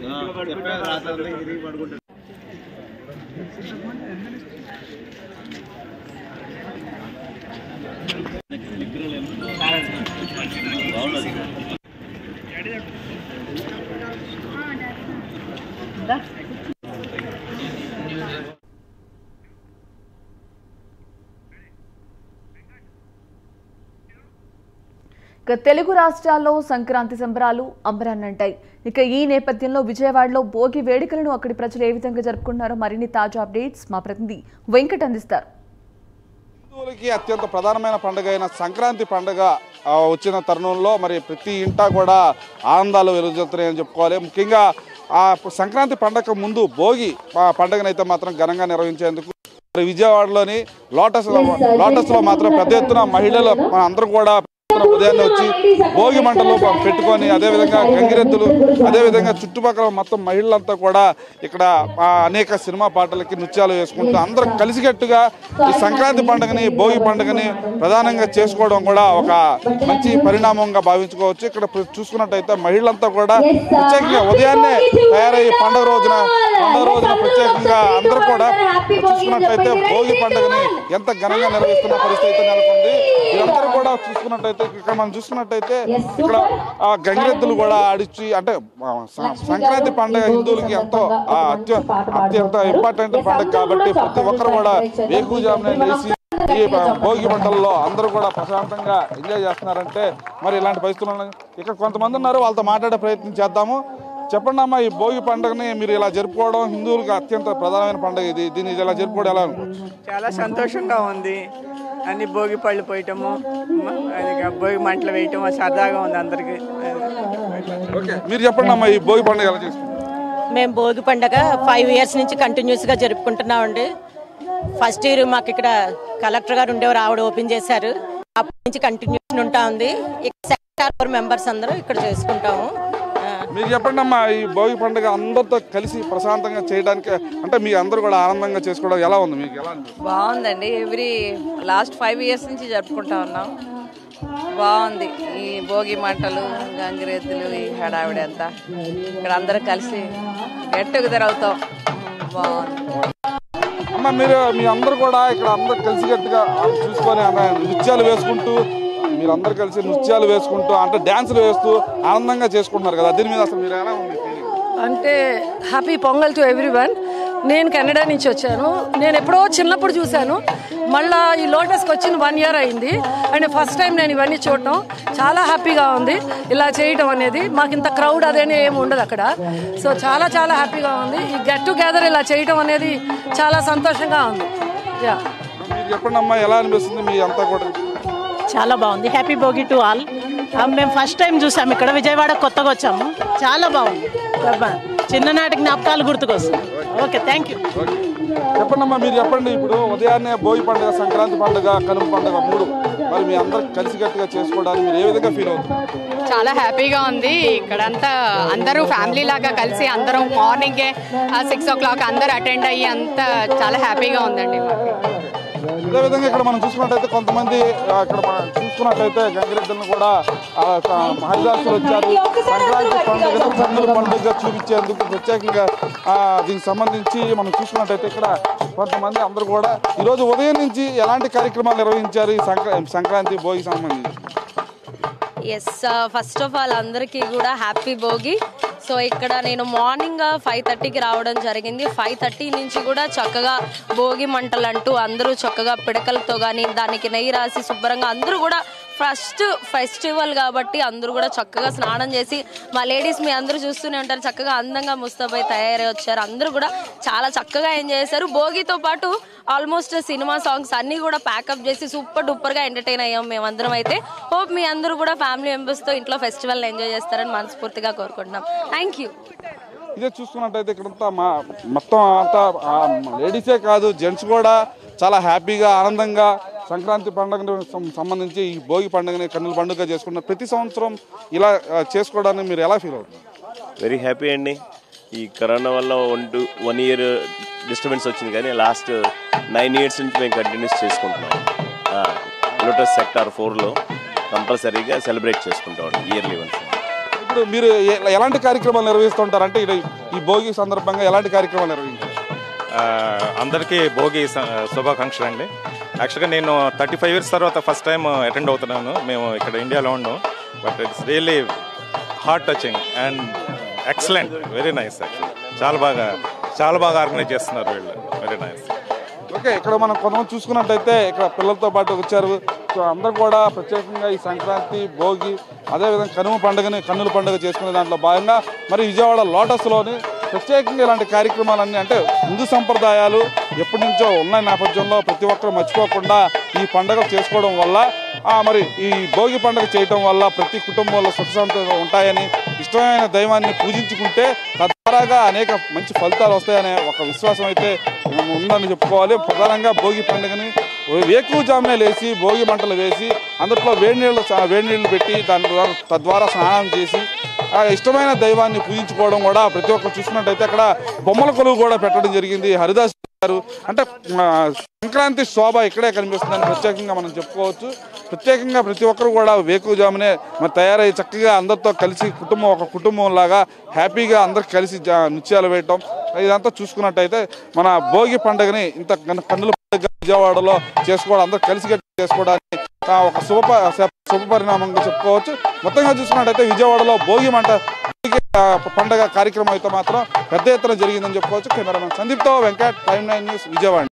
ఇక తెలుగు రాష్ట్రాల్లో సంక్రాంతి సంబరాలు అంబరాన్నంటాయి ఇక ఈ నేపథ్యంలో విజయవాడలో భోగి వేడుకలను అక్కడి ప్రజలు ఏ విధంగా జరుపుకుంటున్నారో మరిన్ని తాజా అప్డేట్స్ మా ప్రతినిధి వెంకట్ అందిస్తారు హిందువులకి అత్యంత ప్రధానమైన పండుగ అయిన సంక్రాంతి పండుగ ఆ, వచ్చిన తరుణంలో మరి ప్రతి ఇంటా కూడా ఆనందాలు వెలుగుతున్నాయని చెప్పుకోవాలి ముఖ్యంగా ఆ సంక్రాంతి పండగ ముందు భోగి ఆ, పండుగనైతే మాత్రం ఘనంగా నిర్వహించేందుకు మరి విజయవాడలోని లోటస్ లోటస్ లో మాత్రం పెద్ద ఎత్తున మహిళలు మన అందరం కూడా పెద్ద ఎత్తున ఉదయాన్నే వచ్చి భోగి మంటలు పెట్టుకొని అదేవిధంగా గంగిరెద్దులు అదేవిధంగా చుట్టుపక్కల మొత్తం మహిళలంతా కూడా ఇక్కడ ఆ, అనేక సినిమా పాటలకి నృత్యాలు వేసుకుంటూ అందరూ కలిసికట్టుగా ఈ సంక్రాంతి పండుగని భోగి పండుగని ప్రధానంగా చేసుకోవడం కూడా ఒక మంచి పరిణామంగా భావించుకోవచ్చు ఇక్కడ ప్ర- చూసుకున్నట్టయితే మహిళలంతా కూడా ప్రత్యేకంగా ఉదయాన్నే తయారయ్యి పండుగ రోజున పండుగ రోజున ప్రత్యేకంగా అందరూ కూడా చూసుకున్నట్టయితే భోగి పండుగని ఎంత ఘనంగా నిర్వహిస్తున్న పరిస్థితి అయితే నెలకొంది వీరందరూ కూడా చూసుకున్నట్టయితే ఇక్కడ మనం చూసుకున్నట్టయితే ఇక్కడ ఆ గంగిరెద్దులు కూడా ఆడిచ్చి అంటే ఆ, సం- సంక్రాంతి పండుగ హిందువులకి ఎంతో ఆ, అత్య అత్యంత ఇంపార్టెంట్ పండుగ కాబట్టి ప్రతి ఒక్కరు కూడా వేకుజామునే లేచి ఈ భోగి మంటల్లో అందరూ కూడా ప్రశాంతంగా ఎంజాయ్ చేస్తున్నారంటే మరి ఇలాంటి పరిస్థితులు ఉన్నాయి. ఇక్కడ కొంతమంది ఉన్నారు వాళ్ళతో మాట్లాడే ప్రయత్నం చేద్దాము చెప్పండి అమ్మా ఈ భోగి పండుగని మీరు ఇలా జరుపుకోవడం హిందువులకు అత్యంత ప్రధానమైన పండుగ ఇది దీన్ని ఇలా జరుపుకోవడం ఎలా అనుకోవచ్చు చాలా సంతోషంగా ఉంది అన్ని భోగి పళ్ళు పోయటము మ- అది ఇక భోగి మంటలు వేయటం సరదాగా ఉంది అందరికి ఓకే మీరు చెప్పండి అమ్మా ఈ భోగి పండుగ ఎలా చేసుకుంటారు మేము భోగి పండగ ఫైవ్ ఇయర్స్ నుంచి కంటిన్యూస్గా జరుపుకుంటున్నామండి ఫస్ట్ ఇయర్ మాకు ఇక్కడ కలెక్టర్ గారు ఉండేవారు ఆవిడ ఓపెన్ చేశారు అప్పటి నుంచి కంటిన్యూషన్ ఉంటా ఉంది ఇక్కడ సెక్టార్ ఫోర్ మెంబర్స్ అందరూ ఇక్కడ చేసుకుంటాము ఆ, మీరు చెప్పండి అమ్మా ఈ భోగి పండుగ అందరితో కలిసి ప్రశాంతంగా చేయడానికి అంటే మీ అందరూ కూడా ఆనందంగా చేసుకోవడం ఎలా ఉంది మీకు ఎలా అనిపిస్తుంది బాగుందండి ఎవ్రీ లాస్ట్ ఫైవ్ ఇయర్స్ నుంచి జరుపుకుంటా ఉన్నాం బాగుంది ఈ భోగి మంటలు గంగిరెద్దులు ఈ హడావిడి అంతా ఇక్కడ అందరూ కలిసి గెట్ టుగెదర్ అవుతాం బాగుంది అమ్మ మీరు మీ అందరూ కూడా ఇక్కడ అందరు కలిసికట్టుగా చూసుకొని అన్న నృత్యాలు వేసుకుంటూ మీరు అందరు కలిసి నృత్యాలు వేసుకుంటూ అంటే డ్యాన్సులు వేస్తూ ఆనందంగా చేసుకుంటున్నారు కదా దీని మీద అసలు మీరు ఎలా ఉంది feeling? అంటే happy Pongal to everyone నేను కెనడా నుంచి వచ్చాను నేను ఎప్పుడో చిన్నప్పుడు చూశాను మళ్ళా ఈ లోటస్కి వచ్చిన వన్ ఇయర్ అయింది అండ్ ఫస్ట్ టైం నేను ఇవన్నీ చూడటం చాలా హ్యాపీగా ఉంది ఇలా చేయటం అనేది మాకు ఇంత క్రౌడ్ అదేనే ఏమి ఉండదు అక్కడ సో చాలా చాలా హ్యాపీగా ఉంది ఈ గెట్ టుగెదర్ ఇలా చేయటం అనేది చాలా సంతోషంగా ఉంది యా మీరు చెప్పండి అమ్మా ఎలా అనిపిస్తుంది మీ అంతా కూడా చాలా బాగుంది హ్యాపీ భోగి టు ఆల్ మేము ఫస్ట్ టైం చూసాము ఇక్కడ విజయవాడ కొత్తగా వచ్చాము చాలా బాగుంది అబ్బా, చిన్ననాటి జ్ఞాపకాలు గుర్తుకొస్తుంది ఓకే థ్యాంక్ యూ ఓకే. చెప్పండి అమ్మా మీరు చెప్పండి ఇప్పుడు ఉదయాన్నే భోగి పండుగ సంక్రాంతి పండుగ కనుమ పండుగ మూడు మరి మీ అందరు కలిసికట్టుగా చేసుకోవడానికి మీరు ఏ విధంగా ఫీల్ అవుతున్నారు చాలా హ్యాపీగా ఉంది ఇక్కడంతా అందరూ ఫ్యామిలీ లాగా కలిసి అందరం మార్నింగే సిక్స్ ఓ క్లాక్ అందరూ అటెండ్ అయ్యి అంతా చాలా హ్యాపీగా ఉందండి మాకు అదేవిధంగా ఇక్కడ మనం చూసుకున్నట్టయితే కొంతమంది ఆ, ఇక్కడ మనం చూసుకున్నట్టయితే గంగిరెద్దులను కూడా ఆ, ఆ, హరిదాసులు వచ్చారు సంక్రాంతి పండుగను కన్నుల పండుగ చూపించేందుకు ప్రత్యేకంగా ఆ, దీనికి సంబంధించి మనం చూసుకున్నట్టయితే ఇక్కడ కొంతమంది అందరూ కూడా ఈరోజు ఉదయం నుంచి ఎలాంటి కార్యక్రమాలు నిర్వహించారు ఈ సంక్రా సంక్రాంతి భోగి సంబంధించి ఎస్ ఫస్ట్ ఆఫ్ ఆల్ అందరికీ కూడా హ్యాపీ భోగి సో ఇక్కడ నేను మార్నింగ్ ఫైవ్ థర్టీకి రావడం జరిగింది ఫైవ్ థర్టీ నుంచి కూడా చక్కగా భోగి మంటలు అంటూ అందరూ చక్కగా పిడకలతో కానీ దానికి నెయ్యి రాసి శుభ్రంగా అందరూ కూడా ఫస్ట్ ఫెస్టివల్ కాబట్టి అందరూ కూడా చక్కగా స్నానం చేసి మా లేడీస్ మీ అందరూ చూస్తూనే ఉంటారు చక్కగా అందంగా ముస్తాబై తయారై వచ్చారు అందరూ కూడా చాలా చక్కగా ఎంజాయ్ చేశారు భోగితో పాటు ఆల్మోస్ట్ సినిమా సాంగ్స్ అన్ని కూడా ప్యాకప్ చేసి సూపర్ డూపర్ గా ఎంటర్టైన్ అయ్యాం మేమందరం అయితే హోప్ మీ అందరూ కూడా ఫ్యామిలీ మెంబర్స్ తో ఇంట్లో ఫెస్టివల్ ఎంజాయ్ చేస్తారని మనస్ఫూర్తిగా కోరుకుంటున్నాం థ్యాంక్ యూ ఇదే చూసుకున్నట్టయితే ఇక్కడంతా మా మొత్తం అంతా లేడీసే కాదు జెంట్స్ కూడా చాలా హ్యాపీగా ఆనందంగా సంక్రాంతి పండుగను సం- సంబంధించి ఈ భోగి పండుగని కన్నుల పండుగ చేసుకుంటున్నారు ప్రతి సంవత్సరం ఇలా ఆ, చేసుకోవడానికి మీరు ఎలా ఫీల్ అవుతుంది వెరీ హ్యాపీ అండి ఈ కరోనా వల్ల one two one year disturbance వచ్చింది కానీ లాస్ట్ నైన్ ఇయర్స్ నుంచి మేము కంటిన్యూస్ చేసుకుంటున్నాం లోటస్ సెక్టార్ ఫోర్లో కంపల్సరీగా సెలబ్రేట్ చేసుకుంటాం ఇయర్లీ వన్స్ ఇప్పుడు మీరు ఎ- ఎలాంటి కార్యక్రమాలు నిర్వహిస్తుంటారు అంటే ఇది- ఈ భోగి సందర్భంగా ఎలాంటి కార్యక్రమాలు నిర్వహించారు ఆ, అందరికీ భోగి స- శుభాకాంక్షలు అండి యాక్చువల్గా నేను థర్టీ ఫైవ్ ఇయర్స్ తర్వాత ఫస్ట్ టైం అటెండ్ అవుతున్నాను మేము ఇక్కడ ఇండియాలో ఉన్నాం but it's really heart touching and excellent very nice చాలా బాగా చాలా బాగా ఆర్గనైజ్ చేస్తున్నారు వీళ్ళు వెరీ నైస్ ఓకే ఇక్కడ మనం కొంతమంది చూసుకున్నట్టయితే ఇక్కడ పిల్లలతో పాటు వచ్చారు సో అందరూ కూడా ప్రత్యేకంగా ఈ సంక్రాంతి భోగి అదేవిధంగా కనుమ పండుగని కన్నుల పండుగ చేసుకునే దాంట్లో భాగంగా మరి విజయవాడ లోటస్లోని ప్రత్యేకంగా ఇలాంటి కార్యక్రమాలన్నీ అంటే హిందూ సంప్రదాయాలు ఎప్పటి నుంచో ఉన్న నేపథ్యంలో ప్రతి ఒక్కరు మర్చిపోకుండా ఈ పండుగ చేసుకోవడం వల్ల ఆ, మరి ఈ భోగి పండుగ చేయటం వల్ల ప్రతి కుటుంబంలో సుఖ సంతోషాలు ఉంటాయని ఇష్టమైన దైవాన్ని పూజించుకుంటే తద్వారాగా అనేక మంచి ఫలితాలు వస్తాయనే ఒక విశ్వాసం అయితే ఉందని చెప్పుకోవాలి ప్రధానంగా భోగి పండుగని వేకువజామునే లేచి భోగి మంటలు వేసి అందులో వేడి నీళ్ళు చా- వేడి నీళ్ళు పెట్టి దాని ద్వారా తద్వారా స్నానం చేసి ఆ ఇష్టమైన దైవాన్ని పూజించుకోవడం కూడా ప్రతి ఒక్కరు చూసుకున్నట్టయితే అక్కడ బొమ్మల కొలువు కూడా పెట్టడం జరిగింది హరిదాస్ గారు అంటే ఆ, సంక్రాంతి శోభ ఇక్కడే కనిపిస్తుందని ప్రత్యేకంగా మనం చెప్పుకోవచ్చు ప్రత్యేకంగా ప్రతి ఒక్కరు కూడా వేకువజామునే మరి తయారై చక్కగా అందరితో కలిసి కుటుంబం ఒక కుటుంబం లాగా హ్యాపీగా అందరు కలిసి జా- నృత్యాలు వేయటం ఇదంతా చూసుకున్నట్టయితే మన భోగి పండుగని ఇంత కన్ను- కన్నుల పండుగ విజయవాడలో చేసుకోవడం అందరూ కలిసి చేసుకోవడానికి ఆ, ఒక శుభ శుభ పరిణామంగా చెప్పుకోవచ్చు మొత్తంగా చూసుకున్నట్టయితే విజయవాడలో భోగి మంట భోగి, ఆ, పండగ కార్యక్రమం అయితే మాత్రం పెద్ద ఎత్తున జరిగిందని చెప్పుకోవచ్చు కెమెరామెన్ సందీప్తో Venkat time nine news Vijayawada